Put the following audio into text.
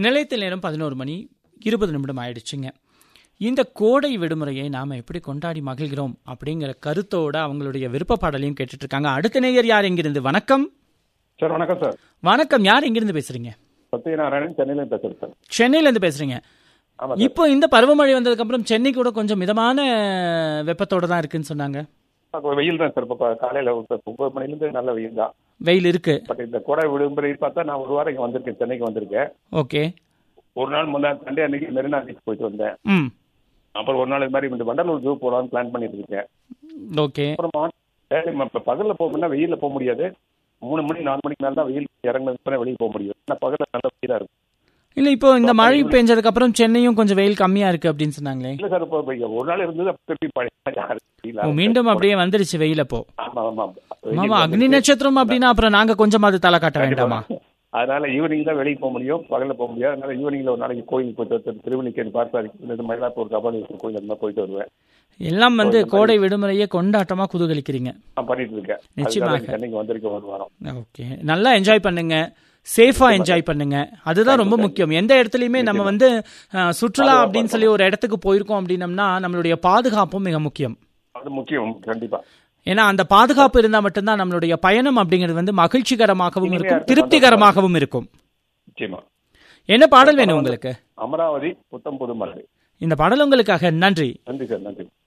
நிலையத்தில் நேரம் பதினோரு மணி இருபது நிமிடம் ஆயிடுச்சுங்க இந்த கோடை விடுமுறையை நாம் எப்படி கொண்டாடி மகிழ்கிறோம் அப்படிங்கிற கருத்தோட அவங்களுடைய விருப்ப பாடலையும் கேட்டுட்டு இருக்காங்க அடுத்த நேயர் யார் எங்கிருந்து வணக்கம் சார் வணக்கம் சார் வணக்கம் யார் எங்கிருந்து பேசுறீங்க சத்யநாராயணன் சென்னையில பேசுறேன் சார் சென்னையில இருந்து பேசுறீங்க ஆமா இப்போ இந்த பருவமழை வந்ததுக்கு அப்புறம் சென்னை கூட கொஞ்சம் மிதமான வெப்பத்தோட தான் இருக்குன்னு சொன்னாங்க சார் வெயில் தான் சார் இப்போ காலையில ஒரு ஒன்பது மணிலேருந்து நல்ல வெயில் தான் வெயில் இருக்கு பட் இந்த கோடை விடுமுறை பார்த்தா நான் ஒரு வாரம் இங்கே வந்திருக்கேன் சென்னைக்கு வந்திருக்கேன் ஓகே ஒரு நாள் முந்தா சண்டே அன்னைக்கு மெரினா பீச் போயிட்டு வந்தேன் ம் அப்புறம் ஒரு நாள் இது மாதிரி இந்த வண்டலூர் ஜூ போகலான்னு பிளான் பண்ணிட்டு இருக்கேன் ஓகே அப்புறமா இப்போ பகலில் போகணும்னா வெயிலில் போக முடியாது மூணு மணி நாலு மணிக்கு மேலே தான் வெயில் இறங்கினது வெளியே போக முடியும் ஆனால் பகலில் நல்ல வெயிலாக இருக்கும் இல்ல இப்போ இந்த மழை பெஞ்சதுக்கு அப்புறம் சென்னையும் கொஞ்சம் வெயில் கம்மியா இருக்கு அப்படின்னு சொன்னாங்களே இல்லை சார் இப்போ இப்போ ஒரு நாள் இருந்தது அப்ப திருப்பி பழைய வெயிலா ஓ, மீண்டும் அப்படியே வந்துருச்சு வெயில் அப்போ ஆமா ஆமா மாமா அக்னி நட்சத்திரம் அப்படின்னா அப்புறம் நாங்க கொஞ்சம் அது தலை காட்ட வேண்டாமா அதனால ஈவினிங் தான் வெளியே போக முடியும் பகலில் போக முடியாது அதனால ஈவினிங்ல ஒரு நாளைக்கு கோயிலுக்கு போயிட்டு வருவேன் திருவள்ளிக்கேணி பார்த்தாரி இந்த மயிலாப்பூர் கபாலீஸ்வரர் கோயில் அந்த மாதிரி போயிட்டு வருவேன் எல்லாம் வந்து கோடை விடுமுறையே கொண்டாட்டமா குதூகலிக்கிறீங்க நான் பண்ணிட்டு இருக்கேன் நிச்சயமாக. அதுக்காக சென்னைக்கு வந்திருக்கேன் ஒரு வாரம் ஓகே நல்லா என்ஜாய் பண்ணுங்க சேஃபா என்ஜாய் பண்ணுங்க அதுதான் ரொம்ப முக்கியம் எந்த இடத்துலயுமே நம்ம வந்து அஹ், சுற்றுலா அப்படின்னு சொல்லி ஒரு இடத்துக்கு போயிருக்கோம் அப்படின்னம்னா நம்மளுடைய பாதுகாப்பும் மிக முக்கியம் அது முக்கியம் கண்டிப்பா ஏன்னா அந்த பாதுகாப்பு இருந்தா மட்டும்தான் நம்மளுடைய பயணம் அப்படிங்கிறது வந்து மகிழ்ச்சிகரமாகவும் இனிமையா இருக்கும் இருக்கும், திருப்திகரமாகவும் இருக்கும் நிச்சயமா என்ன பாடல் வேணும் உங்களுக்கு அமராவதி புத்தம் புது மலை இந்த பாடல் உங்களுக்காக நன்றி நன்றி சார் நன்றி